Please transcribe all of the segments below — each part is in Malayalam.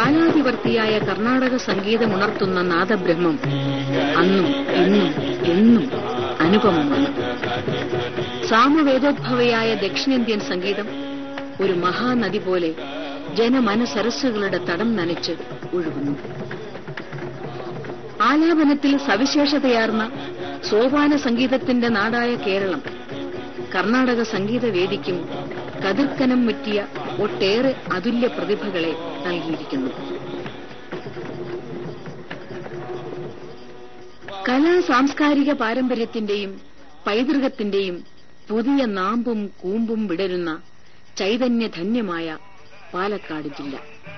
കാലാധിവർത്തിയായ കർണാടക സംഗീതമുണർത്തുന്ന നാദബ്രഹ്മം അന്നും ഇന്നും എന്നും അനുപമമാണ് സാമവേദോദ്ഭവയായ ദക്ഷിണേന്ത്യൻ സംഗീതം ഒരു മഹാനദി പോലെ ജനമനസരസ്സുകളുടെ തടം നനച്ച് ഒഴുകുന്നു ആലാപനത്തിൽ സവിശേഷതയാർന്ന സോപാന സംഗീതത്തിന്റെ നാടായ കേരളം കർണാടക സംഗീത വേദിക്കും കതിർക്കനം മുറ്റിയ ഒട്ടേറെ അതുല്യ പ്രതിഭകളെ നൽകിയിരിക്കുന്നു കലാ സാംസ്കാരിക പാരമ്പര്യത്തിന്റെയും പൈതൃകത്തിന്റെയും പുതിയ നാമ്പും കൂമ്പും വിടരുന്ന ചൈതന്യധന്യമായ പാലക്കാട് ജില്ല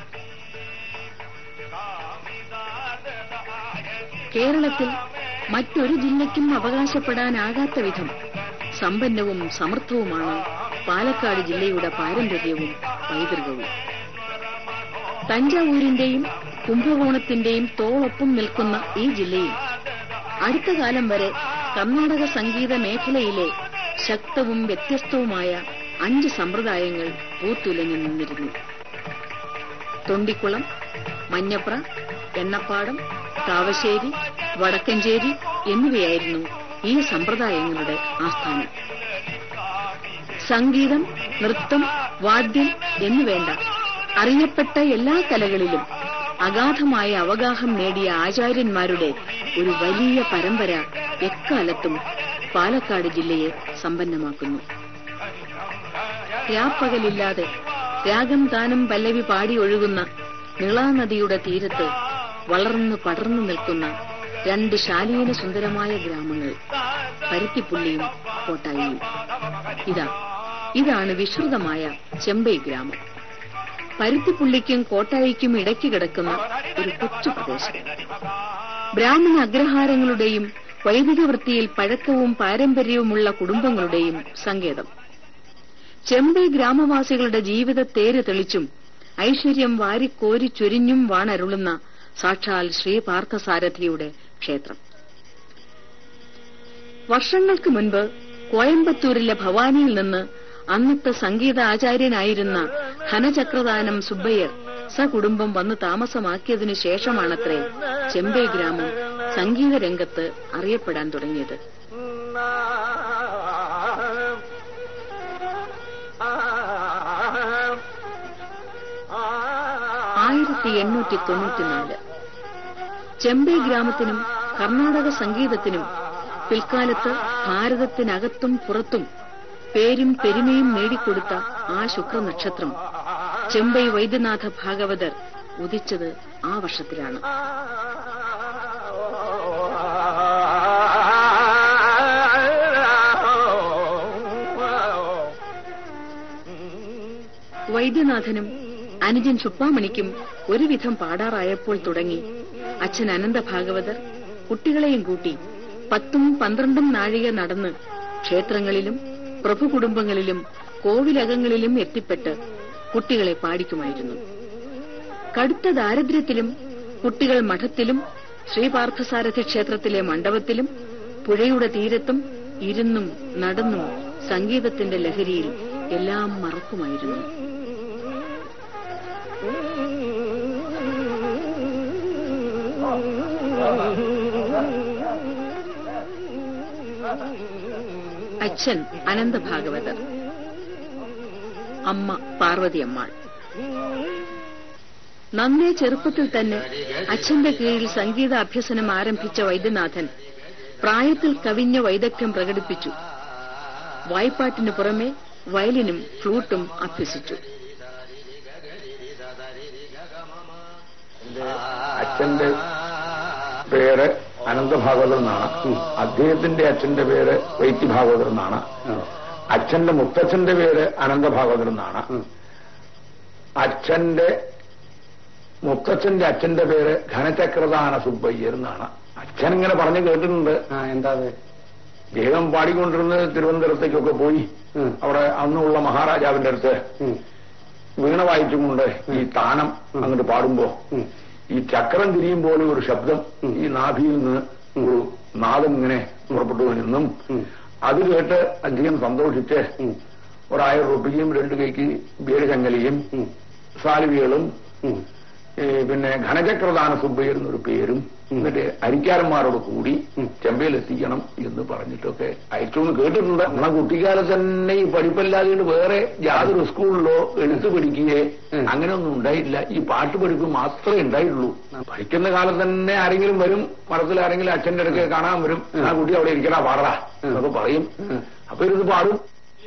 കേരളത്തിൽ മറ്റൊരു ജില്ലയ്ക്കും അവകാശപ്പെടാനാകാത്ത വിധം സമ്പന്നവും സമൃദ്ധവുമാണ് പാലക്കാട് ജില്ലയുടെ പാരമ്പര്യവും പൈതൃകവും തഞ്ചാവൂരിന്റെയും കുംഭകോണത്തിന്റെയും തോളൊപ്പം നിൽക്കുന്ന ഈ ജില്ലയിൽ അടുത്ത കാലം വരെ കർണാടക സംഗീത മേഖലയിലെ ശക്തവും വ്യത്യസ്തവുമായ അഞ്ച് സമ്പ്രദായങ്ങൾ പൂത്തുലഞ്ഞു നിന്നിരുന്നു തൊണ്ടിക്കുളം മഞ്ഞപ്ര എണ്ണപ്പാടം കാവശ്ശേരി വടക്കഞ്ചേരി എന്നിവയായിരുന്നു ഈ സമ്പ്രദായങ്ങളുടെ ആസ്ഥാനം സംഗീതം നൃത്തം വാദ്യം എന്നുവേണ്ട അറിയപ്പെട്ട എല്ലാ കലകളിലും അഗാധമായ അവഗാഹം നേടിയ ആചാര്യന്മാരുടെ ഒരു വലിയ പരമ്പര എക്കാലത്തും പാലക്കാട് ജില്ലയെ സമ്പന്നമാക്കുന്നു രാപ്പകലില്ലാതെ രാഗം താനം പല്ലവി പാടി ഒഴുകുന്ന നിളാനദിയുടെ തീരത്ത് വളർന്നു പടർന്നു നിൽക്കുന്ന രണ്ട് ശാലീന സുന്ദരമായ ഗ്രാമങ്ങൾ പരുത്തിപ്പുള്ളിയും കോട്ടായിയും ഇതാ ഇതാണ് വിശ്രുതമായ ചെമ്പൈ ഗ്രാമം പരുത്തിപ്പുള്ളിക്കും കോട്ടായിക്കും ഇടയ്ക്ക് കിടക്കുന്ന ഒരു കൊച്ചു പ്രദേശം ബ്രാഹ്മണ അഗ്രഹാരങ്ങളുടെയും വൈദിക വൃത്തിയിൽ പഴക്കവും പാരമ്പര്യവുമുള്ള കുടുംബങ്ങളുടെയും സങ്കേതം ചെമ്പൈ ഗ്രാമവാസികളുടെ ജീവിത തേര് തെളിച്ചും ഐശ്വര്യം വാരിക്കോരി ചൊരിഞ്ഞും വാണരുളുന്ന സാക്ഷാൽ ശ്രീ പാർത്ഥസാരഥിയുടെ ക്ഷേത്രം വർഷങ്ങൾക്ക് മുൻപ് കോയമ്പത്തൂരിലെ ഭവാനിയിൽ നിന്ന് അന്നത്തെ സംഗീത ആചാര്യനായിരുന്ന ധനചക്രദാനം സുബ്ബയ്യർ സകുടുംബം വന്ന് താമസമാക്കിയതിനു ശേഷമാണത്രേ ചെമ്പൈ ഗ്രാമം സംഗീത രംഗത്ത് അറിയപ്പെടാൻ തുടങ്ങിയത് ആയിരത്തി എണ്ണൂറ്റി തൊണ്ണൂറ്റിനാല് ചെമ്പൈ ഗ്രാമത്തിനും കർണാടക സംഗീതത്തിനും പിൽക്കാലത്ത് ഭാരതത്തിനകത്തും പുറത്തും പേരും പെരുമയും നേടിക്കൊടുത്ത ആ ശുക്രനക്ഷത്രം ചെമ്പൈ വൈദ്യനാഥ ഭാഗവതർ ഉദിച്ചത് ആ വർഷത്തിലാണ് വൈദ്യനാഥനും അനുജൻ ചുപ്പാമണിക്കും ഒരുവിധം പാടാറായപ്പോൾ തുടങ്ങി അച്ഛൻ അനന്ത ഭാഗവതർ കുട്ടികളെയും കൂട്ടി പത്തും പന്ത്രണ്ടും നാഴിക നടന്ന് ക്ഷേത്രങ്ങളിലും പ്രഭുകുടുംബങ്ങളിലും കോവിലകങ്ങളിലും എത്തിപ്പെട്ട് കുട്ടികളെ പാടിക്കുമായിരുന്നു കടുത്ത ദാരിദ്ര്യത്തിലും കുട്ടികൾ മഠത്തിലും ശ്രീപാർത്ഥസാരഥി ക്ഷേത്രത്തിലെ മണ്ഡപത്തിലും പുഴയുടെ തീരത്തും ഇരുന്നും നടന്നും സംഗീതത്തിന്റെ ലഹരിയിൽ എല്ലാം മറക്കുമായിരുന്നു അച്ഛൻ അനന്തഭാഗവതർ അമ്മ പാർവതിയമ്മാൾ നന്നേ ചെറുപ്പത്തിൽ തന്നെ അച്ഛന്റെ കീഴിൽ സംഗീത അഭ്യസനം ആരംഭിച്ച വൈദ്യനാഥൻ പ്രായത്തിൽ കവിഞ്ഞ വൈദഗ്ധ്യം പ്രകടിപ്പിച്ചു വായ്പാട്ടിനു പുറമെ വയലിനും ഫ്ലൂട്ടും അഭ്യസിച്ചു അച്ഛന്റെ പേര് അനന്തഭാഗവതർ എന്നാണ് അദ്ദേഹത്തിന്റെ അച്ഛന്റെ പേര് വൈത്തി ഭാഗവതർ എന്നാണ് അച്ഛന്റെ മുത്തച്ഛന്റെ പേര് അനന്തഭാഗവതർ എന്നാണ് അച്ഛന്റെ മുത്തച്ഛന്റെ അച്ഛന്റെ പേര് ഘനചക്രദാന സുബ്ബയ്യർ എന്നാണ് അച്ഛൻ ഇങ്ങനെ പറഞ്ഞു കേട്ടിട്ടുണ്ട് എന്താ അത്? അദ്ദേഹം പാടിക്കൊണ്ടിരുന്നത് തിരുവനന്തപുരത്തേക്കൊക്കെ പോയി ഉം. അവിടെ അന്നുള്ള മഹാരാജാവിന്റെ അടുത്ത് ഉം. വീണ വായിച്ചുകൊണ്ട് ഈ താനം അങ്ങോട്ട് പാടുമ്പോ ഉം. ഈ ചക്രം തിരിയുമ്പോൾ ഒരു ശബ്ദം ഈ നാഭിയിൽ നിന്ന് ഒരു നാദം ഇങ്ങനെ പുറപ്പെട്ടു നിന്നും ഉം. അത് കേട്ട് അദ്ദേഹം സന്തോഷിച്ച് ഉം. ഒരായിരം റുപ്യയും രണ്ട് കൈക്ക് ബേരുചങ്ങലിയും ഉം. സാലിവികളും ഉം. ഏ, പിന്നെ ഘനചക്രദാന സുബ്ബയ്യർ എന്നൊരു പേരും എന്നിട്ട് അരിക്കാരന്മാരോട് കൂടി ചെമ്പയിൽ എത്തിക്കണം എന്ന് പറഞ്ഞിട്ടൊക്കെ അയച്ചു എന്ന് കേട്ടിട്ടുണ്ട് നമ്മളെ കുട്ടിക്കാലത്ത് തന്നെ ഈ പഠിപ്പല്ലാതെ വേറെ യാതൊരു സ്കൂളിലോ എഴുത്ത് പഠിക്കുകയെ അങ്ങനെയൊന്നും ഉണ്ടായിട്ടില്ല ഈ പാട്ട് പഠിപ്പ് മാത്രമേ ഉണ്ടായിട്ടുള്ളൂ പഠിക്കുന്ന കാലത്ത് തന്നെ ആരെങ്കിലും വരും മഠത്തിൽ ആരെങ്കിലും അച്ഛന്റെ അടുക്കെ കാണാൻ വരും ആ കുട്ടി അവിടെ ഇരിക്കണ പാടടാ എന്നൊക്കെ പറയും അപ്പൊ ഇരുന്ന് പാടും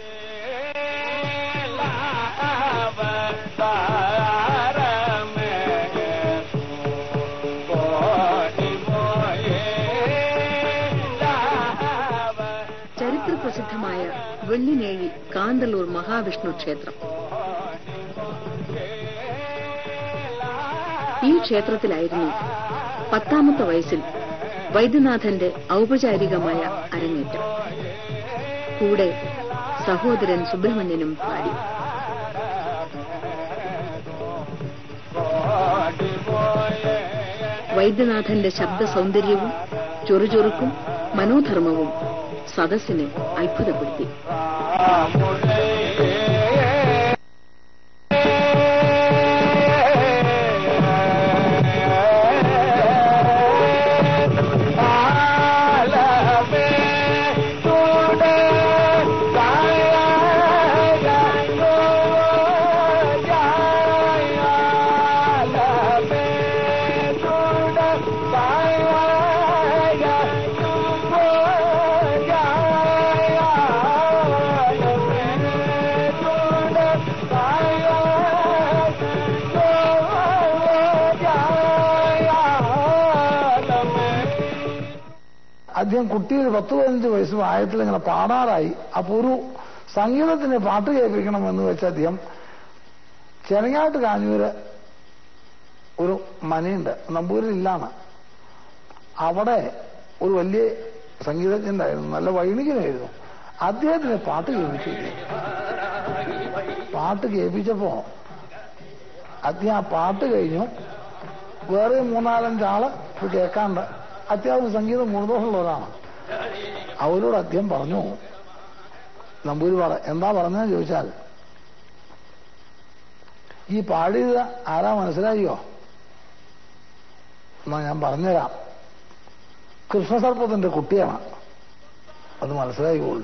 ചരിത്ര പ്രസിദ്ധമായ വെള്ളിനേഴി കാന്തല്ലൂർ മഹാവിഷ്ണു ക്ഷേത്രം ഈ ക്ഷേത്രത്തിലായിരുന്നു പത്താമത്തെ വയസ്സിൽ വൈദ്യനാഥന്റെ ഔപചാരികമായ അരങ്ങേറ്റം കൂടെ സഹോദരൻ സുബ്രഹ്മണ്യനും പാടി വൈദ്യനാഥന്റെ ശബ്ദ സൗന്ദര്യവും ചൊറുചൊറുക്കും മനോധർമ്മവും സദസ്സിനെ അത്ഭുതപ്പെടുത്തി അദ്ദേഹം കുട്ടിയിൽ പത്ത് പതിനഞ്ച് വയസ്സ് പ്രായത്തിൽ ഇങ്ങനെ പാടാറായി അപ്പൊ ഒരു സംഗീതത്തിന് പാട്ട് കേൾപ്പിക്കണം എന്ന് വെച്ച് അദ്ദേഹം ചെനങ്ങാട്ട് കാഞ്ഞൂര് ഒരു മനയുണ്ട് നമ്പൂരിലില്ലാണ് അവിടെ ഒരു വലിയ സംഗീതജ്ഞനായിരുന്നു നല്ല വൈണികനായിരുന്നു അദ്ദേഹത്തിന് പാട്ട് കേൾപ്പിച്ചു പാട്ട് കേൾപ്പിച്ചപ്പോ അദ്ദേഹം ആ പാട്ട് കഴിഞ്ഞു വേറെ മൂന്നാലഞ്ചാള് ഇത് കേൾക്കാണ്ട് അത്യാവശ്യം സംഗീതം ഗുണദോഷമുള്ളവരാണ് അവരോട് അദ്ദേഹം പറഞ്ഞു നമ്പൂരി പറ എന്താ പറഞ്ഞതെന്ന് ചോദിച്ചാൽ ഈ പാടിയത് ആരാ മനസ്സിലായോ എന്നാ ഞാൻ പറഞ്ഞുതരാം കൃഷ്ണസർപ്പത്തിന്റെ കുട്ടിയാണ് അത് മനസ്സിലായിക്കോളൂ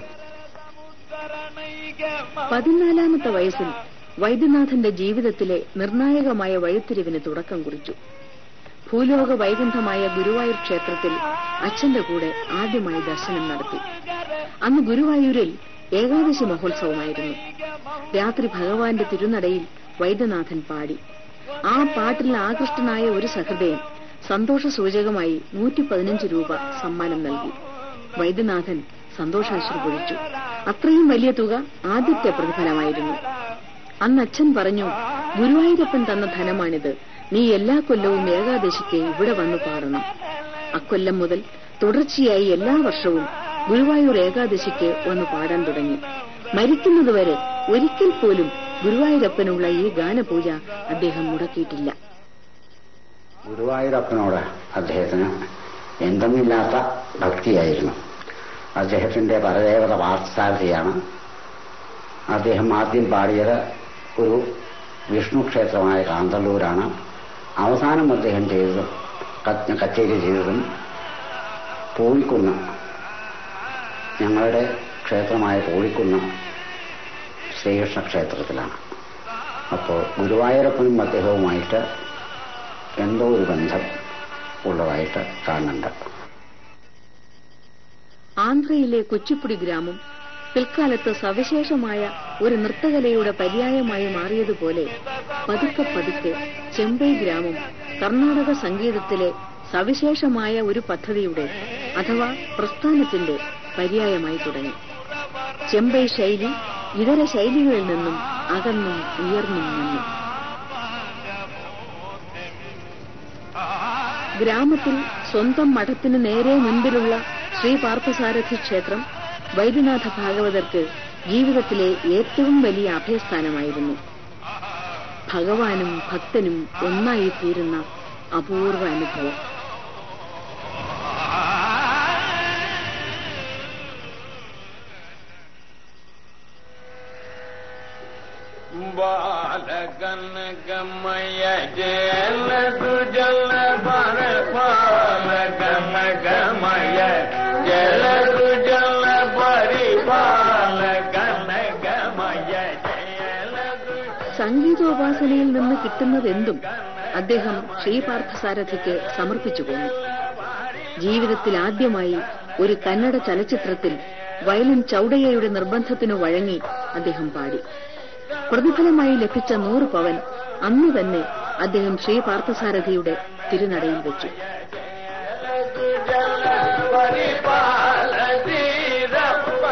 പതിനാലാമത്തെ വയസ്സിൽ വൈദ്യനാഥന്റെ ജീവിതത്തിലെ നിർണായകമായ വഴിത്തിരിവിന് തുടക്കം കുറിച്ചു ഭൂലോക വൈകുണ്ഠമായ ഗുരുവായൂർ ക്ഷേത്രത്തിൽ അച്ഛന്റെ കൂടെ ആദ്യമായി ദർശനം നടത്തി അന്ന് ഗുരുവായൂരിൽ ഏകാദശി മഹോത്സവമായിരുന്നു രാത്രി ഭഗവാന്റെ തിരുനടയിൽ വൈദ്യനാഥൻ പാടി ആ പാട്ടിൽ ആകൃഷ്ടനായ ഒരു സഹൃദയൻ സന്തോഷ സൂചകമായി നൂറ്റി പതിനഞ്ച് രൂപ സമ്മാനം നൽകി വൈദ്യനാഥൻ സന്തോഷാശ്രു പൊഴിച്ചു അത്രയും വലിയ തുക ആദ്യത്തെ പ്രതിഫലമായിരുന്നു അന്ന് അച്ഛൻ പറഞ്ഞു ഗുരുവായൂരപ്പൻ തന്ന ധനമാണിത് നീ എല്ലാ കൊല്ലവും ഏകാദശിക്ക് ഇവിടെ വന്നു പാടണം അക്കൊല്ലം മുതൽ തുടർച്ചയായി എല്ലാ വർഷവും ഗുരുവായൂർ ഏകാദശിക്ക് വന്നു പാടാൻ തുടങ്ങി മരിക്കുന്നതുവരെ ഒരിക്കൽ പോലും ഗുരുവായൂരപ്പനുള്ള ഈ ഗാനപൂജ അദ്ദേഹം മുടക്കിയിട്ടില്ല ഗുരുവായൂരപ്പനോട് അദ്ദേഹത്തിന് എന്തെന്നില്ലാത്ത ഭക്തിയായിരുന്നു അദ്ദേഹത്തിന്റെ പരദേവത പാർത്ഥസാരഥിയാണ് അദ്ദേഹം ആദ്യം പാടിയത് ഒരു വിഷ്ണു ക്ഷേത്രമായ കാന്തല്ലൂരാണ് അവസാനം അദ്ദേഹം ചെയ്തതും ക- കച്ചേരി ചെയ്തതും പൂഴിക്കുന്ന് ഞങ്ങളുടെ ക്ഷേത്രമായ പൂഴിക്കുന്ന് ശ്രീകൃഷ്ണ ക്ഷേത്രത്തിലാണ് അപ്പോൾ ഗുരുവായൂരപ്പനും അദ്ദേഹവുമായിട്ട് എന്തോ ഒരു ബന്ധം ഉള്ളതായിട്ട് കാണുന്നുണ്ട് ആന്ധ്രയിലെ കുച്ചിപ്പുടി ഗ്രാമം പിൽക്കാലത്ത് സവിശേഷമായ ഒരു നൃത്തകലയുടെ പര്യായമായി മാറിയതുപോലെ പതുക്കെ പതുക്കെ ചെമ്പൈ ഗ്രാമം കർണാടക സംഗീതത്തിലെ സവിശേഷമായ ഒരു പദ്ധതിയുടെ അഥവാ പ്രസ്ഥാനത്തിന്റെ പര്യായമായി തുടങ്ങി ചെമ്പൈ ശൈലി ഇതര ശൈലികളിൽ നിന്നും അകന്നും ഉയർന്നും നിന്നു ഗ്രാമത്തിൽ സ്വന്തം മഠത്തിന് നേരെ മുൻപിലുള്ള ശ്രീ പാർത്ഥസാരഥി ക്ഷേത്രം വൈദ്യനാഥ ഭാഗവതർക്ക് ജീവിതത്തിലെ ഏറ്റവും വലിയ അഭയസ്ഥാനമായിരുന്നു ഭഗവാനും ഭക്തനും ഒന്നായി തീരുന്ന അപൂർവ അനുഭവം ബാലകനക గమయ జల జల పర పాల గమ గమయ జల జల పరిపాల గమ గమయ జల സംഗീതോപാസനയിൽ നിന്ന് കിട്ടുന്നതെന്തും അദ്ദേഹം ശ്രീപാർത്ഥസാരഥിക്ക് സമർപ്പിച്ചു പോന്നു ജീവിതത്തിൽ ആദ്യമായി ഒരു കന്നഡ ചലച്ചിത്രത്തിൽ വയലിൻ ചൌഡയ്യയുടെ നിർബന്ധത്തിനു വഴങ്ങി അദ്ദേഹം പാടി പ്രതിഫലമായി ലഭിച്ച നൂറ് പവൻ അന്നു തന്നെ അദ്ദേഹം ശ്രീപാർത്ഥസാരഥിയുടെ തിരുനടയിൽ വെച്ചു പരിപാല ധീരപ്പ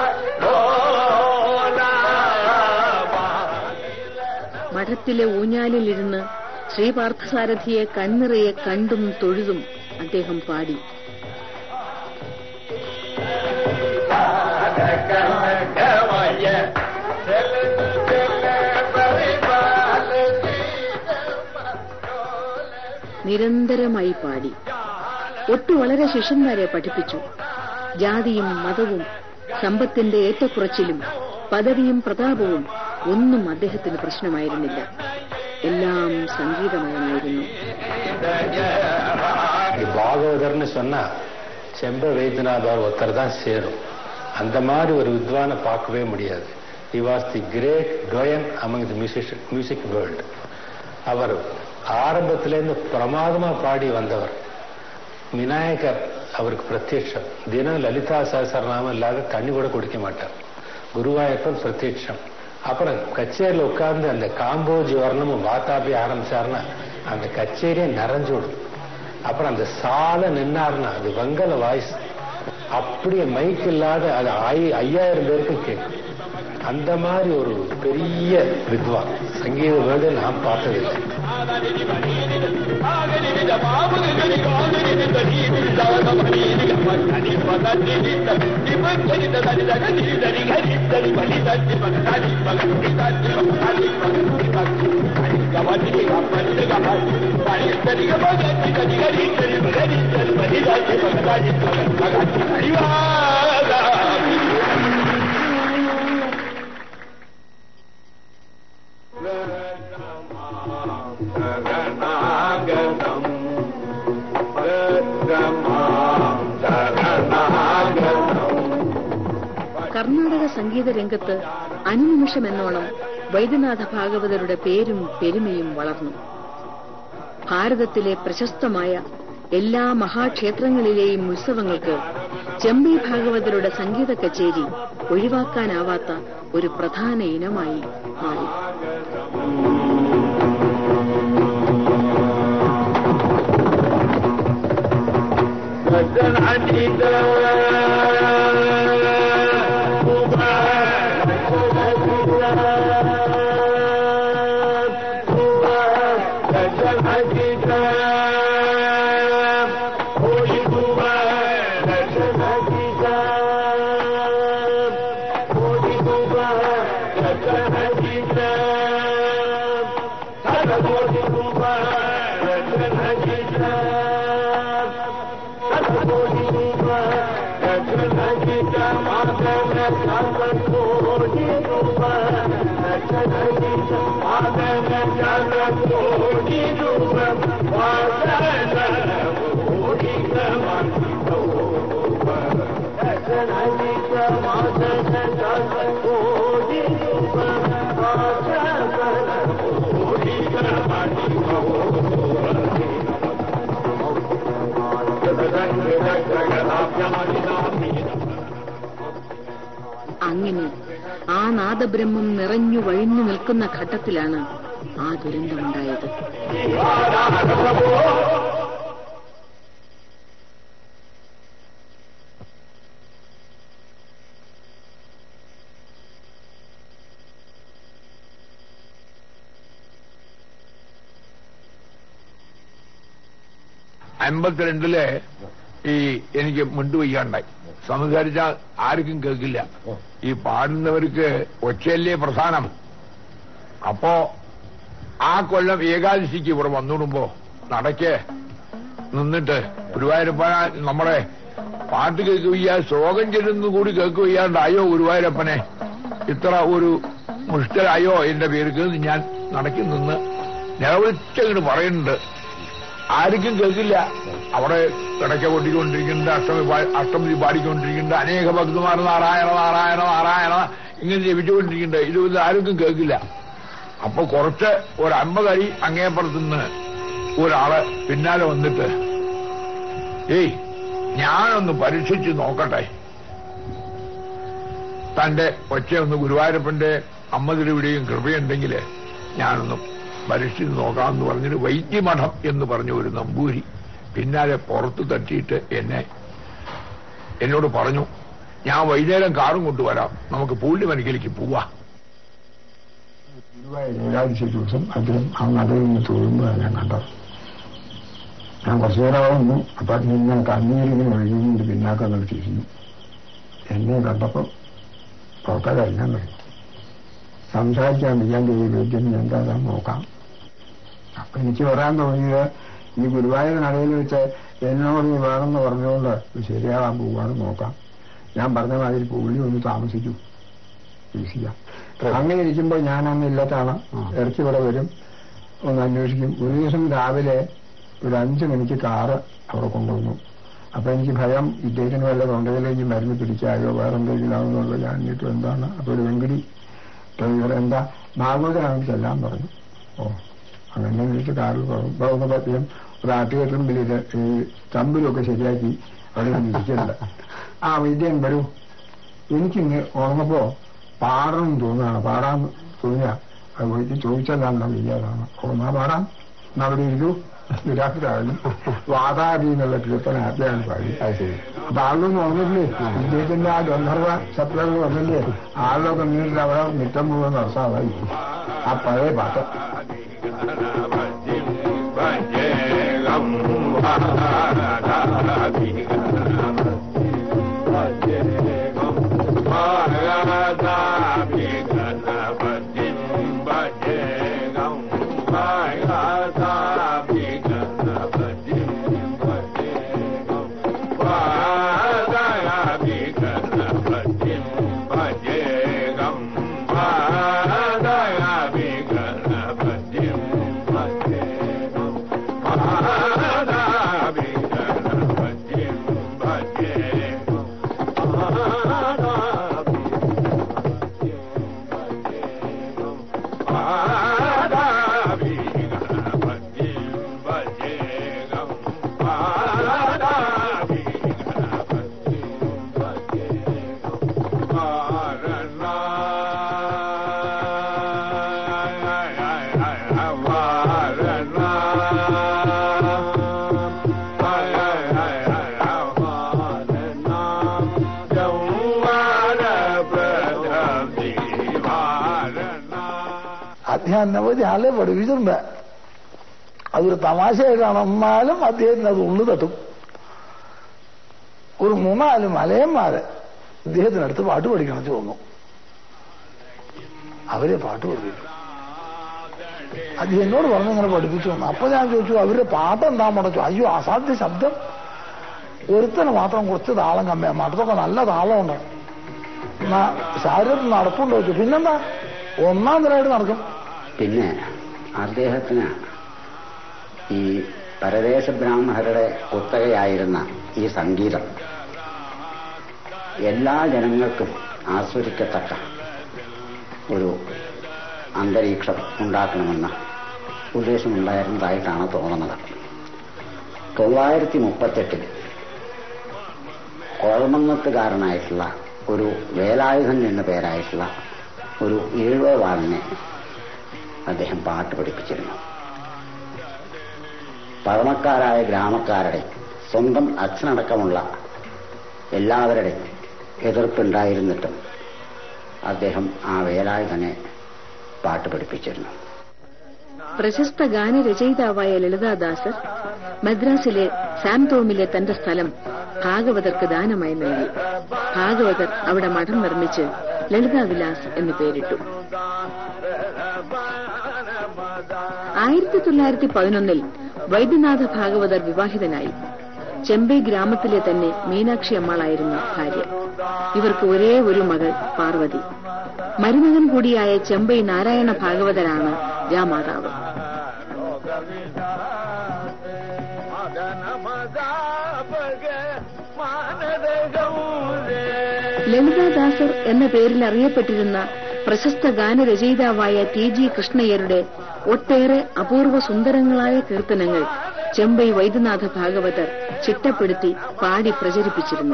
മഠത്തിലെ ഊഞ്ഞാലിലിരുന്ന് ശ്രീപാർത്ഥസാരഥിയെ കണ്ണിറയെ കണ്ടും തൊഴുതും അദ്ദേഹം പാടി ഗമയ ജല ജല പരിപാല നിരന്തരമായി പാടി ഒട്ടു വളരെ ശിഷ്യന്മാരെ പഠിപ്പിച്ചു ജാതിയും മതവും സമ്പത്തിന്റെ ഏറ്റക്കുറച്ചിലും പദവിയും പ്രതാപവും ഒന്നും അദ്ദേഹത്തിന് പ്രശ്നമായിരുന്നില്ല എല്ലാം സംഗീതമയമായിരുന്നു பாகவதர்னு சொன்னா செம்ப வைத்தியநாதர் ஒருத்தர் தான் சேரும் அந்த மாதிரி ஒரு வித்வானை பார்க்கவே முடியாது he was the great doyen among the music music world அவர் ஆரம்பத்திலேருந்து பிரமாதமா பாடி வந்தவர் விநாயகர் அவருக்கு பிரத்யட்சம் தினம் லலிதா சகசரநாமம் இல்லாத தண்ணி கூட குடிக்க மாட்டார் குருவாயூரப்பன் பிரத்யட்சம் அப்புறம் கச்சேரியில் உட்கார்ந்து அந்த காம்போஜி வர்ணமும் வாத்தாப்பி ஆரம்பிச்சாருன்னா அந்த கச்சேரியே நிறைஞ்சுடும் அப்புறம் அந்த சாலை நின்னாருன்னா அது வங்கல வாய்ஸ் அப்படியே மைக் இல்லாத அது ஐ- ஐயாயிரம் பேருக்கும் கேட்கும் அந்த மாதிரி ஒரு பெரிய வித்வான் சங்கீத வேர்டு நான் பார்த்ததில்லை ശരണാഗതം ഭദ്രമാം ശരണാഗതം കർണാടക സംഗീത രംഗത്ത് അനുനിമിഷം എന്നോണം വൈദ്യനാഥ ഭാഗവതരുടെ പേരും പെരുമയും വളർന്നു ഭാരതത്തിലെ പ്രശസ്തമായ എല്ലാ മഹാക്ഷേത്രങ്ങളിലെയും ഉത്സവങ്ങൾക്ക് ചെമ്പൈ ഭാഗവതരുടെ സംഗീത കച്ചേരി ഒഴിവാക്കാനാവാത്ത ഒരു പ്രധാന ഇനമായി മാറി ഭജൻ അജിത അങ്ങനെ ആ നാദബ്രഹ്മം നിറഞ്ഞു വഴിഞ്ഞു നിൽക്കുന്ന ഘട്ടത്തിലാണ് ആ ദുരന്തമുണ്ടായത് അമ്പത്തിരണ്ടില് ഈ എനിക്ക് മിണ്ടുവയ്യാണ്ടായി സംസാരിച്ചാൽ ആർക്കും കേൾക്കില്ല ഈ പാടുന്നവർക്ക് ഒച്ചയല്ലേ പ്രധാനം അപ്പോ ആ കൊല്ലം ഏകാദശിക്ക് ഇവിടെ വന്നിടുമ്പോ നടക്ക് നിന്നിട്ട് ഗുരുവായൂരപ്പന നമ്മുടെ പാട്ട് കേൾക്കുകയ്യ ശ്ലോകം ചെല്ലുന്നു കൂടി കേൾക്കുകയ്യാണ്ടായോ ഗുരുവായൂരപ്പനെ ഇത്ര ഒരു മുഷ്ടരായോ എന്റെ പേർക്ക് ഞാൻ നടക്കി നിന്ന് നിലവിളിച്ചങ്ങോട്ട് പറയുന്നുണ്ട് ആർക്കും കേൾക്കില്ല അവിടെ കിടക്ക കൊട്ടിക്കൊണ്ടിരിക്കുന്നുണ്ട് അഷ്ടമി പാ- അഷ്ടമി പാടിക്കൊണ്ടിരിക്കുന്നുണ്ട് അനേക ഭക്തന്മാർ നാരായണ നാരായണ നാരായണ ഇങ്ങനെ ജപിച്ചുകൊണ്ടിരിക്കുന്നുണ്ട് ഇത് ഇത് ആർക്കും കേൾക്കില്ല അപ്പൊ കുറച്ച് ഒരു അമ്പതടി അങ്ങേപ്പുറത്തുനിന്ന് ഒരാള് പിന്നാലെ വന്നിട്ട് ഏയ് ഞാനൊന്ന് പരീക്ഷിച്ച് നോക്കട്ടെ തന്റെ ഒച്ചയൊന്ന് ഗുരുവായൂരപ്പന്റെ അമ്മ തിരുവിടെയും കൃപയുണ്ടെങ്കിൽ ഞാനൊന്ന് പരീക്ഷിച്ച് നോക്കാമെന്ന് പറഞ്ഞിട്ട് വൈദ്യമഠം എന്ന് പറഞ്ഞ ഒരു നമ്പൂരി പിന്നാലെ പുറത്ത് തട്ടിയിട്ട് എന്നെ എന്നോട് പറഞ്ഞു ഞാൻ വൈകുന്നേരം കാറും കൊണ്ടുവരാം നമുക്ക് പൂള്ളി മനക്കിലേക്ക് പോവാ ഏഴാഴ്ച ദിവസം അദ്ദേഹം ആ നടയിൽ നിന്ന് തൊഴുമ്പോഴാണ് ഞാൻ കണ്ടത് ഞാൻ കുറച്ചു നേരം വന്നു അപ്പൊ നിന്ന് കണ്ണീരിങ്ങനെ ഒഴുകുന്നുണ്ട് പിന്നാക്കം നിർത്തിയിരുന്നു എന്നെ കണ്ടപ്പോ പുറത്തേക്കറിയാൻ കഴിയും സംസാരിക്കാൻ വയ്യാണ്ട് ഈ വൈദ്യം എന്താണെന്ന് നോക്കാം അപ്പൊ എനിക്ക് വരാൻ തോന്നിയത് ഈ ഗുരുവായൂർ നടയിൽ വെച്ച് എന്നോട് നീ വേണമെന്ന് പറഞ്ഞുകൊണ്ട് ഇത് ശരിയാകാൻ പോവാണ് നോക്കാം ഞാൻ പറഞ്ഞ മാതിരി പുള്ളി ഒന്ന് താമസിച്ചു വീക്ഷിക്കാം അങ്ങനെ ഇരിക്കുമ്പോൾ ഞാൻ അന്ന് ഇല്ലത്താണ് ഇറച്ചി ഇവിടെ വരും ഒന്ന് അന്വേഷിക്കും ഒരു ദിവസം രാവിലെ ഒരു അഞ്ചു മണിക്ക് കാറ് അവിടെ കൊണ്ടുവന്നു അപ്പൊ എനിക്ക് ഭയം ഇദ്ദേഹത്തിന് വല്ല തൊണ്ടയിലേക്ക് മരുന്ന് പിടിച്ചായോ വേറെ എന്തെങ്കിലും ആണെന്നുള്ളത് ഞാൻ എന്നിട്ട് എന്താണ് അപ്പൊ ഒരു വെങ്കിടി ഡ്രൈവർ എന്താ ഭാഗവതനാണ് ചെല്ലാൻ പറഞ്ഞു ഓ അങ്ങനെ വിളിച്ച് കാറിൽ പോകും പോകുന്ന പറ്റിയും ഒരു ആട്ടുകെട്ടിലും വലിയ ഈ തമ്പിലൊക്കെ ശരിയാക്കി അവിടെ ഇങ്ങനെ ഇരിക്കുന്നുണ്ട് ആ വൈദ്യൻ വരൂ എനിക്കിങ്ങ് ഉറങ്ങപ്പോ പാടണം തോന്നുകയാണ് പാടാൻ തോന്നിയ അത് വൈദ്യം ചോദിച്ചല്ലാണ്ട വയ്യാതാണ് ഓ എന്നാ പാടാം എന്നാ അവിടെ ഇരിക്കൂ നിരാശരാകുന്നു വാതാടി എന്നുള്ള കീർത്തന ആദ്യമാണ് പാടി അത് ശരി അപ്പൊ ആളിലൊന്നും വന്നില്ലേ ഇദ്ദേഹത്തിന്റെ ആ ഗന്ധർവ ശബ്ദങ്ങൾ വന്നില്ലേ ആളിലൊക്കെ നിന്നിട്ട് അവിടെ മിറ്റം മുഴുവൻ നടത്താതായി ആ പഴയ പാട്ട് അദ്ദേഹം അനവധി ആളെ പഠിപ്പിച്ചിട്ടുണ്ട് അതൊരു തമാശയായിട്ടാണ് എന്നാലും അദ്ദേഹത്തിന് അത് ഉള്ളു തട്ടും ഒരു മൂന്നാല് മലയന്മാര് ഇദ്ദേഹത്തിനടുത്ത് പാട്ട് പഠിക്കണം തോന്നുന്നു അവരെ പാട്ട് പഠിപ്പിച്ചു അത് എന്നോട് പറഞ്ഞു ഇങ്ങനെ പഠിപ്പിച്ചു എന്ന്. അപ്പൊ ഞാൻ ചോദിച്ചു അവരുടെ പാട്ട് എന്താ മുടച്ചു അയ്യോ അസാധ്യ ശബ്ദം ഒരുത്തന് മാത്രം കുറച്ച് താളം കമ്മിയാ മറ്റത്തൊക്കെ നല്ല താളമുണ്ട് എന്നാ ശാരീരത്തിൽ നടപ്പുണ്ടോ ചോദിച്ചു പിന്നെന്താ ഒന്നാം തരമായിട്ട് നടക്കും പിന്നെ അദ്ദേഹത്തിന് ഈ പരദേശ ബ്രാഹ്മണരുടെ കുത്തകയായിരുന്ന ഈ സംഗീതം എല്ലാ ജനങ്ങൾക്കും ആസ്വദിക്കത്തക്ക ഒരു അന്തരീക്ഷം ഉണ്ടാക്കണമെന്ന ഉദ്ദേശമുണ്ടായിരുന്നതായിട്ടാണ് തോന്നുന്നത് തൊള്ളായിരത്തി മുപ്പത്തെട്ടിൽ കോഴമങ്ങത്തുകാരനായിട്ടുള്ള ഒരു വേലായുധൻ എന്ന പേരായിട്ടുള്ള ഒരു ഈഴവാളിനെ അദ്ദേഹം പാട്ട് പഠിപ്പിച്ചിരുന്നു പഴമക്കാരായ ഗ്രാമക്കാരുടെ സ്വന്തം അച്ഛനടക്കമുള്ള എല്ലാവരുടെയും എതിർപ്പുണ്ടായിരുന്നിട്ടും അദ്ദേഹം ആ വേലായുധനെ പാട്ട് പഠിപ്പിച്ചിരുന്നു പ്രശസ്ത ഗാനരചയിതാവായ ലളിതാദാസർ മദ്രാസിലെ സാംതോമിലെ തന്റെ സ്ഥലം ഭാഗവതർക്ക് ദാനമായി നൽകി ഭാഗവതർ അവിടെ മഠം നിർമ്മിച്ച് ലളിതാവിലാസ് എന്ന് പേരിട്ടു ആയിരത്തി തൊള്ളായിരത്തി പതിനൊന്നിൽ വൈദ്യനാഥ ഭാഗവതർ വിവാഹിതനായി ചെമ്പൈ ഗ്രാമത്തിലെ തന്നെ മീനാക്ഷി അമ്മാളായിരുന്നു ഭാര്യ ഇവർക്ക് ഒരേ ഒരു മകൾ പാർവതി മരുമകൻ കൂടിയായ ചെമ്പൈ നാരായണ ഭാഗവതരാണ് രാമാതാവ് മദന മദാപക മാനദഗൗരേ ലളിതാദാസർ എന്ന പേരിൽ അറിയപ്പെട്ടിരുന്ന പ്രശസ്ത ഗാനരചയിതാവായ ടി ജി കൃഷ്ണയ്യരുടെ ഒട്ടേറെ അപൂർവ സുന്ദരങ്ങളായ കീർത്തനങ്ങൾ ചെമ്പൈ വൈദ്യനാഥ ഭാഗവതർ ചിട്ടപ്പെടുത്തി പാടി പ്രചരിപ്പിച്ചിരുന്നു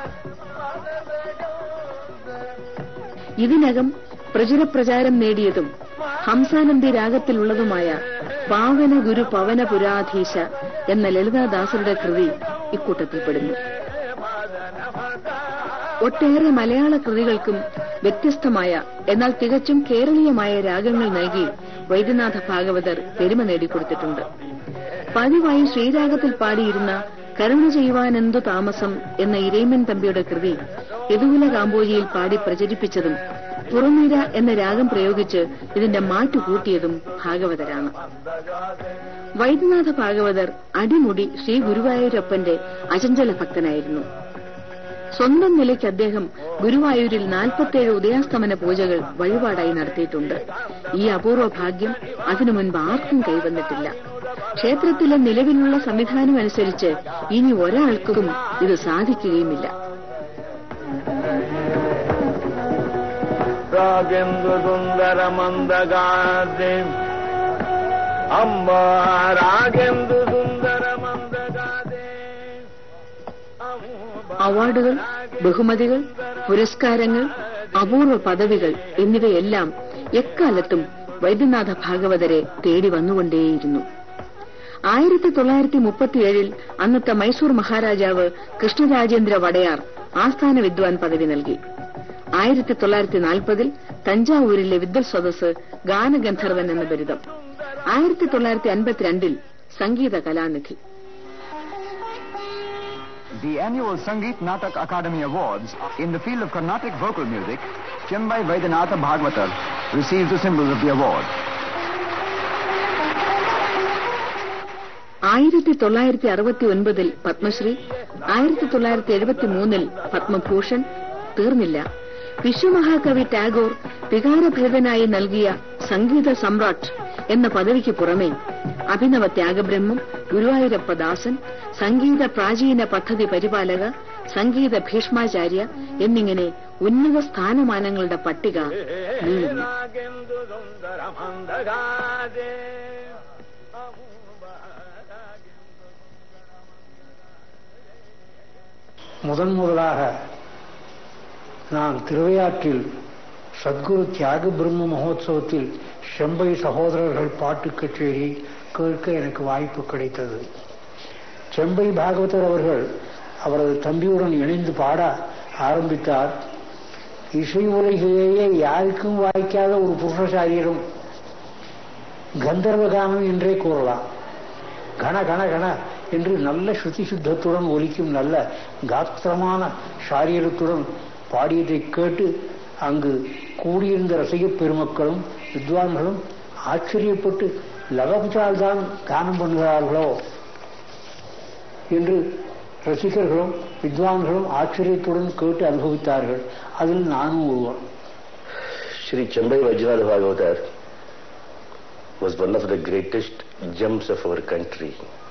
ഇതിനകം പ്രചുരപ്രചാരം നേടിയതും ഹംസാനന്ദി രാഗത്തിലുള്ളതുമായ പാവന ഗുരു പവന പുരാധീശ എന്ന ലളിതാദാസരുടെ കൃതി ഇക്കൂട്ടത്തിൽപ്പെടുന്നു ഒട്ടേറെ മലയാള കൃതികൾക്കും വ്യത്യസ്തമായ എന്നാൽ തികച്ചും കേരളീയമായ രാഗങ്ങൾ നൽകി വൈദ്യനാഥ ഭാഗവതർ പെരുമ നേടിക്കൊടുത്തിട്ടുണ്ട് പതിവായി ശ്രീരാഗത്തിൽ പാടിയിരുന്ന കരുണ ചെയ്യുവാനെന്തു താമസം എന്ന ഇരേമൻ തമ്പിയുടെ കൃതി യദുകുല കാമ്പോജിയിൽ പാടി പ്രചരിപ്പിച്ചതും പുറമീര എന്ന രാഗം പ്രയോഗിച്ച് ഇതിന്റെ മാറ്റു കൂട്ടിയതും ഭാഗവതരാണ് വൈദ്യനാഥ ഭാഗവതർ അടിമുടി ശ്രീ ഗുരുവായൂരപ്പന്റെ അചഞ്ചല ഭക്തനായിരുന്നു സ്വന്തം നിലയ്ക്ക് അദ്ദേഹം ഗുരുവായൂരിൽ നാൽപ്പത്തേഴ് ഉദയാസ്തമന പൂജകൾ വഴിപാടായി നടത്തിയിട്ടുണ്ട് ഈ അപൂർവ ഭാഗ്യം അതിനു മുൻപ് ആർക്കും കൈവന്നിട്ടില്ല ക്ഷേത്രത്തിലെ നിലവിലുള്ള സംവിധാനം അനുസരിച്ച് ഇനി ഒരാൾക്കും ഇത് സാധിക്കുകയുമില്ല രാഗേന്ദ്ര സുന്ദര മന്ദഗാദേ അംബ രാഗേന്ദ്ര സുന്ദര മന്ദഗാദേ അവാർഡുകൾ ബഹുമതികൾ പുരസ്കാരങ്ങൾ അപൂർവ പദവികൾ എന്നിവയെല്ലാം എക്കാലത്തും വൈദ്യനാഥ ഭാഗവതരെ തേടി വന്നുകൊണ്ടേയിരുന്നു ആയിരത്തി തൊള്ളായിരത്തി മുപ്പത്തിയേഴിൽ അന്നത്തെ മൈസൂർ മഹാരാജാവ് കൃഷ്ണരാജേന്ദ്ര വടയാർ ആസ്ഥാന വിദ്വാൻ പദവി നൽകി ആയിരത്തി തൊള്ളായിരത്തി നാൽപ്പതിൽ തഞ്ചാവൂരിലെ വിദ്വൽ സദസ് ഗാനഗന്ധർവൻ എന്ന ബിരുദം ആയിരത്തി തൊള്ളായിരത്തി അൻപത്തിരണ്ടിൽ സംഗീത Kalanidhi The annual Sangeet Natak Academy Awards in the field of Carnatic vocal music, Chembai Vaidanatha Bhagavatar receives the symbols of the award. ആയിരത്തി തൊള്ളായിരത്തി അറുപത്തി ഒൻപതിൽ പത്മശ്രീ ആയിരത്തി തൊള്ളായിരത്തി എഴുപത്തി മൂന്നിൽ പത്മഭൂഷൺ തീർന്നില്ല വിശ്വമഹാകവി ടാഗോർ വികാരഭേദനായി നൽകിയ സംഗീത സമ്രാട്ട് എന്ന പദവിക്ക് പുറമെ അഭിനവ ത്യാഗബ്രഹ്മം ഗുരുവായൂരപ്പദാസൻ സംഗീത പ്രാചീന പദ്ധതി പരിപാലക സംഗീത ഭീഷ്മാചാര്യ എന്നിങ്ങനെ ഉന്നത സ്ഥാനമാനങ്ങളുടെ പട്ടിക നീളുന്നു രാഗേന്ദ്ര സുന്ദര മന്ദഗാദേ முதன் முதலாக நான் திருவையாற்றில் சத்குரு தியாக பிரம்ம மகோத்சவத்தில் செம்பை சகோதரர்கள் பாட்டு கச்சேரி கேட்க எனக்கு வாய்ப்பு கிடைத்தது செம்பை பாகவதர் அவர்கள் அவரது தம்பியுடன் இணைந்து பாட ஆரம்பித்தார் இசை உலகிலேயே யாருக்கும் வாய்க்காத ஒரு புருஷசாரியிடம் கந்தர்வகானம் என்றே கூறலாம் கண கண கண என்று நல்ல ஸ்ருதி சுத்தத்துடன் ஒலிக்கும் நல்ல காத்திரமான சாரீரத்துடன் பாடியதை கேட்டு அங்கு கூடியிருந்த ரசிகப் பெருமக்களும் வித்வான்களும் ஆச்சரியப்பட்டு லவகுச்சால் தான் கானம் பண்ணுகிறார்களோ என்று ரசிகர்களும் வித்வான்களும் ஆச்சரியத்துடன் கேட்டு அனுபவித்தார்கள் அதில் நானும் ஒருவன் Sri Chambai Vajranath Bhagavatar was one of the greatest gems of our country.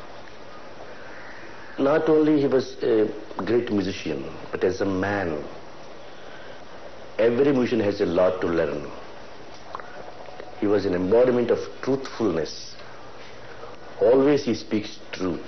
Not only he was a great musician, but as a man, every musician has a lot to learn. He was an embodiment of truthfulness. Always he speaks truth.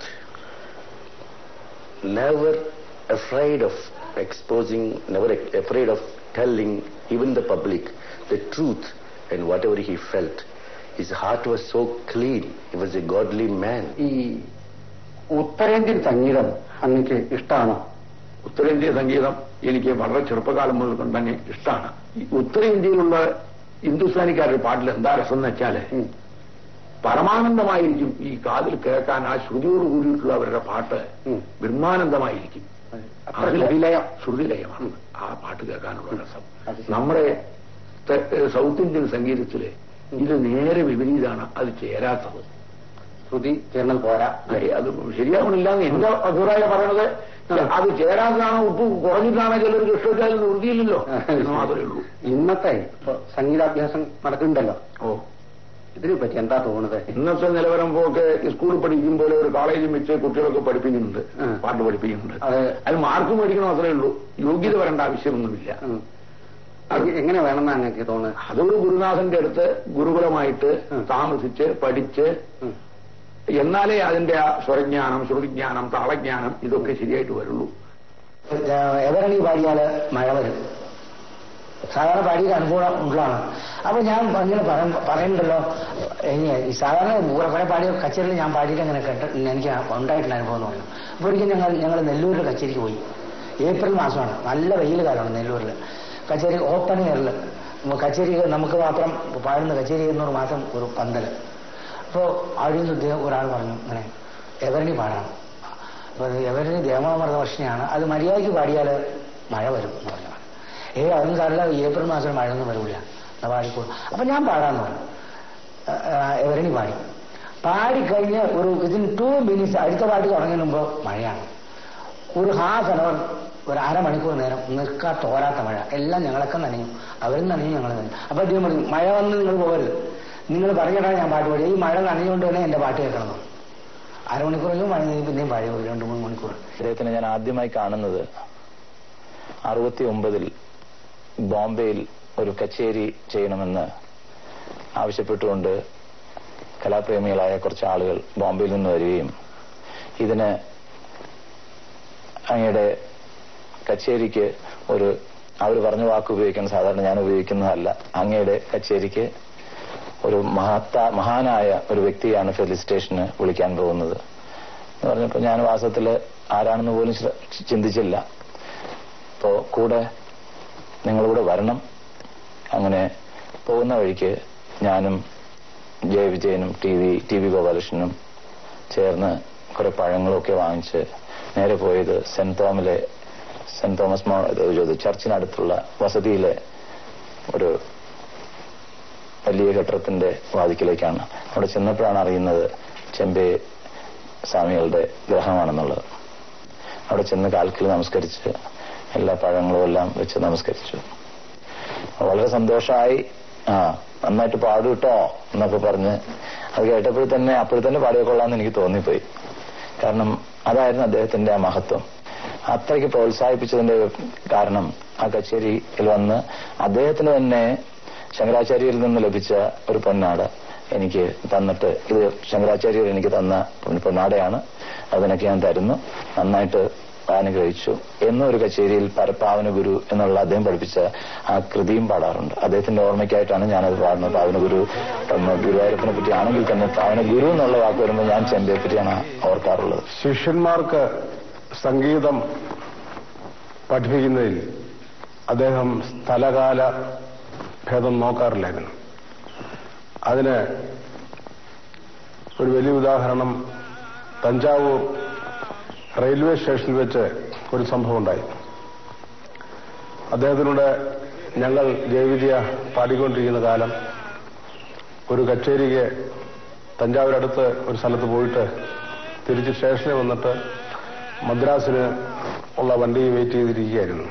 Never afraid of exposing, never afraid of telling even the public the truth and whatever he felt. His heart was so clean. He was a godly man. ഈ ഉത്തരേന്ത്യൻ സംഗീതം അങ്ങക്ക് ഇഷ്ടമാണോ ഉത്തരേന്ത്യൻ സംഗീതം എനിക്ക് വളരെ ചെറുപ്പകാലം മുതൽ കൊണ്ട് തന്നെ ഇഷ്ടമാണ് ഈ ഉത്തരേന്ത്യയിലുള്ള ഹിന്ദുസ്ഥാനിക്കാരുടെ പാട്ടിൽ എന്താ രസം എന്ന് വെച്ചാല് ഉം. പരമാനന്ദമായിരിക്കും ഈ കാതിൽ കേൾക്കാൻ ആ ശ്രുതിയോട് കൂടിയിട്ടുള്ള അവരുടെ പാട്ട് ഉം. ബ്രഹ്മാനന്ദമായിരിക്കും അത്ര അതിലെ ശ്രുതിലയം. ശ്രുതിലയമാണ് ആ പാട്ട് കേൾക്കാനുള്ള രസം അത് ശരി. നമ്മുടെ തെ- സൗത്ത് ഇന്ത്യൻ സംഗീതത്തില് ഇത് നേരെ വിപരീതമാണ് അത് ചേരാത്തത് ശ്രുതി ചേർന്നാൽ പോരാ അതെ, അത് ശരിയാവണില്ല എന്ന് എന്റെ അഭിപ്രായം പറയണത് അത് ചേരാത്തതാണോ ഉപ്പ് കുറഞ്ഞിട്ടാണോ ചിലർക്ക് ഇഷ്ടമില്ലാതെ നിവൃത്തിയില്ലല്ലോ എന്ന് മാത്രമേ ഉള്ളൂ ഇന്നത്തെ ഇപ്പൊ സംഗീതാഭ്യാസം നടക്കുന്നുണ്ടല്ലോ ഓ ഇതിനെ പറ്റി എന്താ തോന്നുന്നത് ഇന്നത്തെ നിലവാരം പോക്ക് സ്കൂളിൽ പഠിക്കുമ്പോൾ ഒരു കോളേജിൽ വെച്ച് കുട്ടികളൊക്കെ പഠിപ്പിക്കുന്നുണ്ട് ഉം. പാട്ട് പഠിപ്പിക്കുന്നുണ്ട് അത് അത് മാർക്ക് മേടിക്കണം അത്രേ ഉള്ളൂ യോഗ്യത വരേണ്ട ആവശ്യമൊന്നുമില്ല ഉം. അത് എങ്ങനെ വേണമെന്നാ നിങ്ങൾക്ക് തോന്നുന്നത് അതൊരു ഗുരുനാഥന്റെ അടുത്ത് ഗുരുകുലമായിട്ട് ഉം. താമസിച്ച് പഠിച്ച് ഉം. എന്നാലേ അതിന്റെ ആ സ്വരജ്ഞാനം ശ്രുതിജ്ഞാനം താളജ്ഞാനം ഇതൊക്കെ ശരിയായിട്ട് വരുള്ളൂ എവരണി പാടിയാല് മഴ വരും സാധാരണ പാടിയ അനുഭവം ഉള്ളതാണ് അപ്പൊ ഞാൻ അങ്ങനെ പറയ- പറയുന്നുണ്ടല്ലോ ഇനി ഈ സാധാരണ കുറെ കുറെ പാടിയ കച്ചേരിയിൽ ഞാൻ പാടിയിട്ട് അങ്ങനെ കേട്ട് എനിക്ക് ഉണ്ടായിട്ടുള്ള അനുഭവം എന്ന് പറയുന്നത് അപ്പൊ ഒരിക്കലും ഞങ്ങൾ ഞങ്ങൾ നെല്ലൂരിൽ കച്ചേരിക്ക് പോയി ഏപ്രിൽ മാസമാണ് നല്ല വെയിൽ കാലമാണ് നെല്ലൂരിൽ കച്ചേരി ഓപ്പൺ എയറിൽ കച്ചേരി നമുക്ക് മാത്രം പാടുന്ന കച്ചേരി എന്നൊരു മാസം ഒരു പന്തൽ അപ്പോൾ അവിടെ നിന്ന് ഇദ്ദേഹം ഒരാൾ പറഞ്ഞു ഇങ്ങനെ എവരണി പാടണം അപ്പൊ എവരണി ദേവാമൃത വർഷനെയാണ് അത് മര്യാദയ്ക്ക് പാടിയാൽ മഴ വരും എന്ന് പറഞ്ഞു ഏ അതും കാരണം ഏപ്രിൽ മാസം മഴയൊന്നും വരില്ല എന്നാ പാടിക്കോ അപ്പൊ ഞാൻ പാടാന്ന് പറഞ്ഞു ആ, ആ, എവരണി പാടി പാടിക്കഴിഞ്ഞ് ഒരു ഇതിന് ടു മിനിറ്റ്സ് അടുത്ത പാട്ട് തുടങ്ങുന്നതിന് മുമ്പ് മഴയാണ് ഒരു ഹാഫ് an അവർ ഒരു അരമണിക്കൂർ നേരം നിൽക്കാ തോരാത്ത മഴ എല്ലാം ഞങ്ങളൊക്കെ നനഞ്ഞു അവരും നനഞ്ഞു ഞങ്ങൾ നനഞ്ഞു അപ്പൊ അദ്ദേഹം പറഞ്ഞു മഴ വന്ന് നിങ്ങൾ പോകരുത് നിങ്ങൾ പറഞ്ഞിട്ടാണ് ഞാൻ പാട്ട് പാടി ഈ മഴ നനഞ്ഞുകൊണ്ട് തന്നെ എന്റെ പാട്ട് കേൾക്കണം എന്ന് പറഞ്ഞു. അരമണിക്കൂറിലും മഴ കഴിഞ്ഞ് പിന്നെയും പാടി പോയി രണ്ട് മൂന്ന് മണിക്കൂർ അദ്ദേഹത്തിനെ ഞാൻ ആദ്യമായി കാണുന്നത് അറുപത്തി ഒമ്പതിൽ ബോംബെയിൽ ഒരു കച്ചേരി ചെയ്യണമെന്ന് ആവശ്യപ്പെട്ടുകൊണ്ട് കലാപ്രേമികളായ കുറച്ച് ആളുകൾ ബോംബെയിൽ നിന്ന് വരികയും ഇതിന് അങ്ങയുടെ കച്ചേരിക്ക് ഒരു അവർ പറഞ്ഞ വാക്ക് ഉപയോഗിക്കാൻ സാധാരണ ഞാൻ ഉപയോഗിക്കുന്നതല്ല അങ്ങയുടെ കച്ചേരിക്ക് ഒരു മഹത്ത മഹാനായ ഒരു വ്യക്തിയാണ് ഫെലിസിറ്റേഷന് വിളിക്കാൻ പോകുന്നത് എന്ന് പറഞ്ഞപ്പോൾ ഞാൻ വാസ്തവത്തില് ആരാണെന്ന് പോലും ശ്ര- ചിന്തിച്ചില്ല അപ്പോ കൂടെ നിങ്ങളിവിടെ വരണം അങ്ങനെ പോകുന്ന വഴിക്ക് ഞാനും ജയവിജയനും ടി വി ടി വി ഗോപാലകൃഷ്ണനും ചേർന്ന് കുറെ പഴങ്ങളൊക്കെ വാങ്ങിച്ച് നേരെ പോയത് സെന്റ് തോമിലെ സെന്റ് തോമസ് മോ ഇത് ചർച്ചിനടുത്തുള്ള വസതിയിലെ ഒരു വലിയ കെട്ടിടത്തിന്റെ വാതിക്കലേക്കാണ് അവിടെ ചെന്നപ്പോഴാണ് അറിയുന്നത് ചെമ്പേ സ്വാമികളുടെ ഗ്രഹമാണെന്നുള്ളത് അവിടെ ചെന്ന് കാൽക്കിൽ നമസ്കരിച്ച് എല്ലാ പഴങ്ങളും എല്ലാം വെച്ച് നമസ്കരിച്ചു വളരെ സന്തോഷമായി ആ നന്നായിട്ട് പാടു കേട്ടോ എന്നൊക്കെ പറഞ്ഞ് അത് കേട്ടപ്പോൾ തന്നെ അപ്പോൾ തന്നെ പാടിയൊക്കൊള്ളാന്ന് എനിക്ക് തോന്നിപ്പോയി കാരണം അതായിരുന്നു അദ്ദേഹത്തിന്റെ ആ മഹത്വം അത്രയ്ക്ക് പ്രോത്സാഹിപ്പിച്ചതിന്റെ കാരണം ആ കച്ചേരിയിൽ വന്ന് അദ്ദേഹത്തിന് തന്നെ ശങ്കരാചാര്യയിൽ നിന്ന് ലഭിച്ച ഒരു പൊന്നാട് എനിക്ക് തന്നിട്ട് ഇത് ശങ്കരാചാര്യർ എനിക്ക് തന്ന പൊന്നാടയാണ് അതിനൊക്കെ ഞാൻ തരുന്നു നന്നായിട്ട് അനുഗ്രഹിച്ചു എന്നൊരു കച്ചേരിയിൽ പരപ്പാവന ഗുരു എന്നുള്ള അദ്ദേഹം പഠിപ്പിച്ച ആ കൃതിയും പാടാറുണ്ട് അദ്ദേഹത്തിന്റെ ഓർമ്മയ്ക്കായിട്ടാണ് ഞാനത് പാടുന്നത് പാവന ഗുരു ഉം, ഗുരുവായൂരപ്പനെ പറ്റി ആണെങ്കിൽ തന്നെ പാവന ഗുരു എന്നുള്ള വാക്ക് വരുമ്പോൾ ഞാൻ ചെമ്പയെ പറ്റിയാണ് ഓർക്കാറുള്ളത് ശിഷ്യന്മാർക്ക് സംഗീതം പഠിപ്പിക്കുന്നതിൽ അദ്ദേഹം സ്ഥലകാല ഭേദം നോക്കാറില്ലായിരുന്നു അതിന് ഒരു വലിയ ഉദാഹരണം തഞ്ചാവൂർ റെയിൽവേ സ്റ്റേഷനിൽ വെച്ച് ഒരു സംഭവം ഉണ്ടായി അദ്ദേഹത്തിനോട് ഞങ്ങൾ ജയവിദ്യ പാടിക്കൊണ്ടിരിക്കുന്ന കാലം ഒരു കച്ചേരിക്ക് തഞ്ചാവൂരടുത്ത് ഒരു സ്ഥലത്ത് പോയിട്ട് തിരിച്ച് സ്റ്റേഷനിൽ വന്നിട്ട് മദ്രാസിന് ഉള്ള വണ്ടി വെയിറ്റ് ചെയ്തിരിക്കുകയായിരുന്നു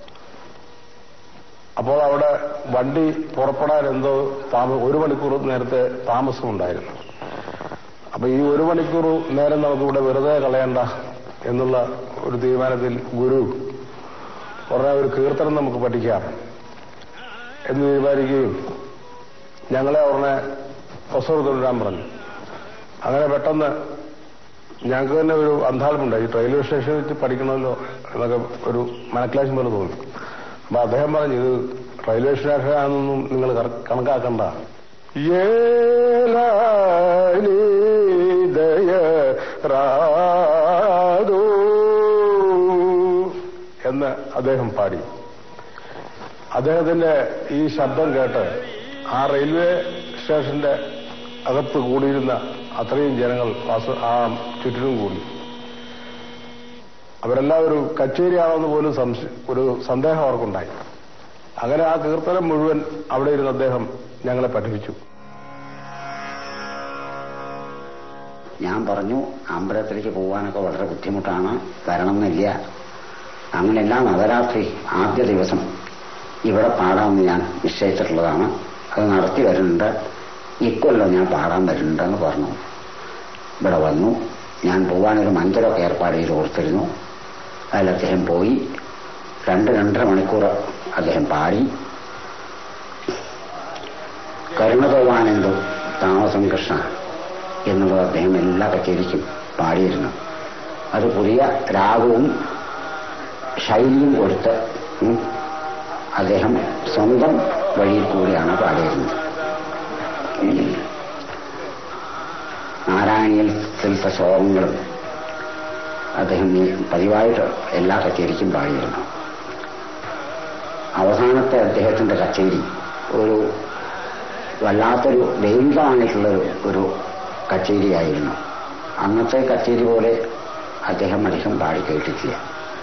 അപ്പോൾ അവിടെ വണ്ടി പുറപ്പെടാൻ എന്തോ താമ ഒരു മണിക്കൂർ നേരത്തെ താമസമുണ്ടായിരുന്നു അപ്പൊ ഈ ഒരു മണിക്കൂർ നേരം നമുക്കിവിടെ വെറുതെ കളയണ്ട എന്നുള്ള ഒരു തീരുമാനത്തിൽ ഗുരു ഉടനെ ഒരു കീർത്തനം നമുക്ക് പഠിക്കാം എന്ന് തീരുമാനിക്കുകയും ഞങ്ങളെ ഉടനെ ഒസൂർ തുടരാൻ പറഞ്ഞു അങ്ങനെ പെട്ടെന്ന് ഞങ്ങൾക്ക് തന്നെ ഒരു അന്താളമുണ്ടായി റെയിൽവേ സ്റ്റേഷനിൽ വെച്ച് പഠിക്കണമല്ലോ എന്നൊക്കെ ഒരു മനക്ലാശം പോലെ തോന്നി അപ്പൊ അദ്ദേഹം പറഞ്ഞു ഇത് റെയിൽവേ സ്റ്റേഷനാണെന്നൊന്നും നിങ്ങൾ കറ- കണക്കാക്കണ്ട ഏലാനീദയ റാദോ എന്ന് അദ്ദേഹം പാടി അദ്ദേഹത്തിന്റെ ഈ ശബ്ദം കേട്ട് ആ റെയിൽവേ സ്റ്റേഷന്റെ അകത്ത് കൂടിയിരുന്ന അത്രയും ജനങ്ങൾ വാസ- ആ ചുറ്റിനും കൂടി അവരെല്ലാം ഒരു കച്ചേരിയാണെന്ന് പോലും സംശ- ഒരു സന്ദേഹം അവർക്കുണ്ടായി അങ്ങനെ ആ കീർത്തനം മുഴുവൻ അവിടെ ഇരുന്ന് അദ്ദേഹം ഞങ്ങളെ പഠിപ്പിച്ചു ഞാൻ പറഞ്ഞു അമ്പലത്തിലേക്ക് പോകാനൊക്കെ വളരെ ബുദ്ധിമുട്ടാണ് വരണമെന്നില്ല അങ്ങനെയെല്ലാം നവരാത്രി ആദ്യ ദിവസം ഇവിടെ പാടാമെന്ന് ഞാൻ നിശ്ചയിച്ചിട്ടുള്ളതാണ് അത് നടത്തി വരുന്നുണ്ട് ഇക്കൊല്ലം ഞാൻ പാടാൻ വരുന്നുണ്ടെന്ന് പറഞ്ഞു ഇവിടെ വന്നു ഞാൻ പോകാനൊരു മഞ്ചരൊക്കെ ഏർപ്പാട് ചെയ്ത് കൊടുത്തിരുന്നു അതിൽ അദ്ദേഹം പോയി രണ്ട് രണ്ടര മണിക്കൂർ അദ്ദേഹം പാടി കരുണതോവാനന്ദു താമസം കൃഷ്ണ എന്നുള്ളത് അദ്ദേഹം എല്ലാ കച്ചേരിക്കും പാടിയിരുന്നു അത് പുതിയ രാഗവും ശൈലിയും കൊടുത്ത് ഉം, അദ്ദേഹം സ്വന്തം വഴിയിൽ കൂടിയാണ് പാടിയിരുന്നത് നാരായണീയൽ ശില്പ ശ്ലോകങ്ങളും അദ്ദേഹം ഈ പതിവായിട്ട് എല്ലാ കച്ചേരിക്കും പാടിയിരുന്നു അവസാനത്തെ അദ്ദേഹത്തിന്റെ കച്ചേരി ഒരു വല്ലാത്തൊരു ദൈവികമായിട്ടുള്ളൊരു ഒരു കച്ചേരിയായിരുന്നു അന്നത്തെ കച്ചേരി പോലെ അദ്ദേഹം അധികം പാടി കേട്ടിട്ടില്ല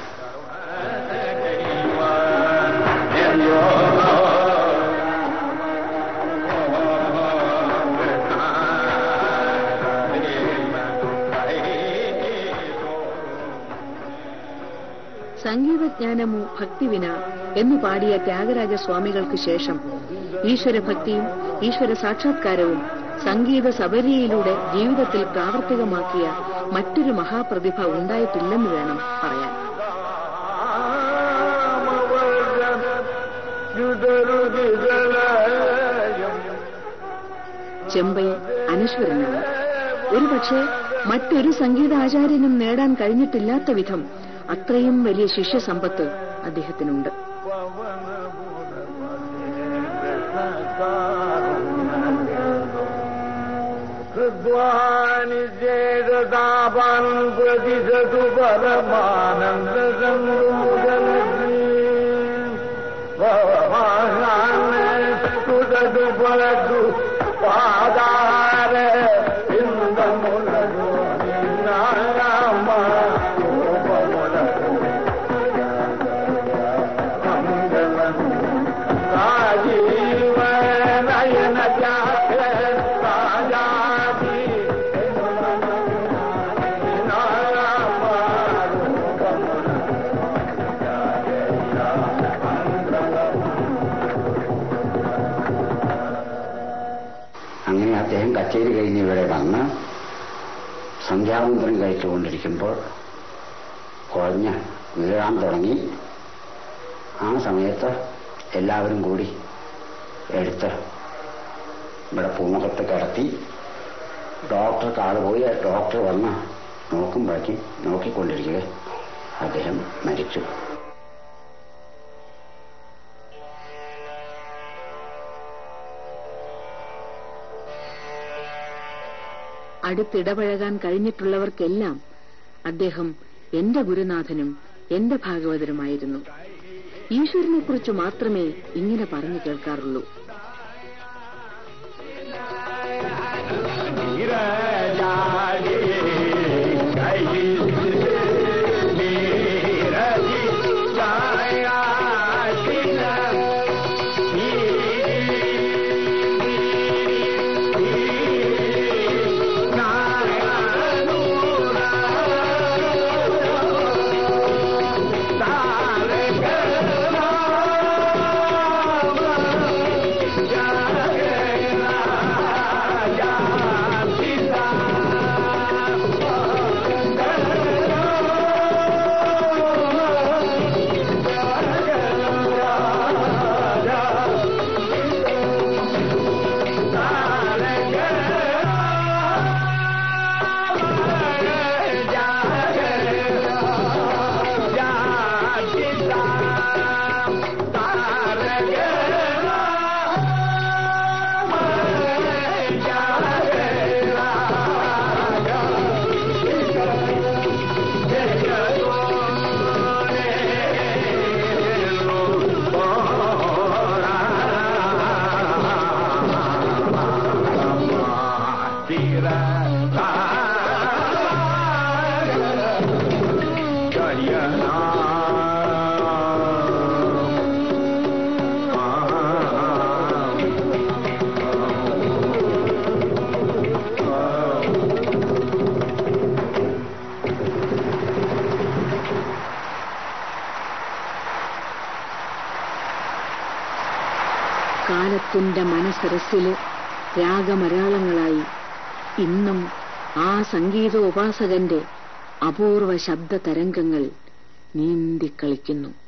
സംഗീതജ്ഞാനമോ ഭക്തിവിന എന്ന് പാടിയ ത്യാഗരാജ സ്വാമികൾക്ക് ശേഷം ഈശ്വരഭക്തിയും ഈശ്വര സാക്ഷാത്കാരവും സംഗീത സബരിയിലൂടെ ജീവിതത്തിൽ പ്രാവർത്തികമാക്കിയ മറ്റൊരു മഹാപ്രതിഭ ഉണ്ടായിട്ടില്ലെന്ന് വേണം പറയാൻ ചെമ്പൈ അനശ്വരനാണ് ഒരുപക്ഷെ മറ്റൊരു സംഗീതാചാര്യനും നേടാൻ കഴിഞ്ഞിട്ടില്ലാത്ത വിധം അത്രയും വലിയ ശിഷ്യസമ്പത്ത് അദ്ദേഹത്തിനുണ്ട് ഹൃദ്വാനി ചേതതാപാൻ പ്രതിശതു പരമാനന്ദ സന്ദൂതലു പലതു പാദാര ഇന്ദമുലു നാരാമ രൂപമുലു മംഗളം രാജീവ നയന ജാത രാജാതി നാരാമ രൂപമുലു അങ്ങനെ അദ്ദേഹം കച്ചേരി കഴിഞ്ഞ് ഇവിടെ വന്ന് സന്ധ്യാവന്തരം കഴിച്ചുകൊണ്ടിരിക്കുമ്പോൾ കുഴഞ്ഞ് വീഴാൻ തുടങ്ങി ആ സമയത്ത് എല്ലാവരും കൂടി എടുത്ത് ഇവിടെ പൂമുഖത്ത് കിടത്തി ഡോക്ടർ കാള് പോയി ഡോക്ടർ വന്ന് നോക്കുമ്പോഴേക്കും നോക്കിക്കൊണ്ടിരിക്കുക അദ്ദേഹം മരിച്ചു അടുത്തിടപഴകാൻ കഴിഞ്ഞിട്ടുള്ളവർക്കെല്ലാം അദ്ദേഹം എന്റെ ഗുരുനാഥനും എന്റെ ഭാഗവതരുമായിരുന്നു ഈശ്വരനെക്കുറിച്ച് മാത്രമേ ഇങ്ങനെ പറഞ്ഞു കേൾക്കാറുള്ളൂ കാലത്തിന്റെ മനസരസില് രാഗമരാളങ്ങളായി ഇന്നും ആ സംഗീതോപാസകന്റെ അപൂർവ ശബ്ദ തരംഗങ്ങൾ നീന്തിക്കളിക്കുന്നു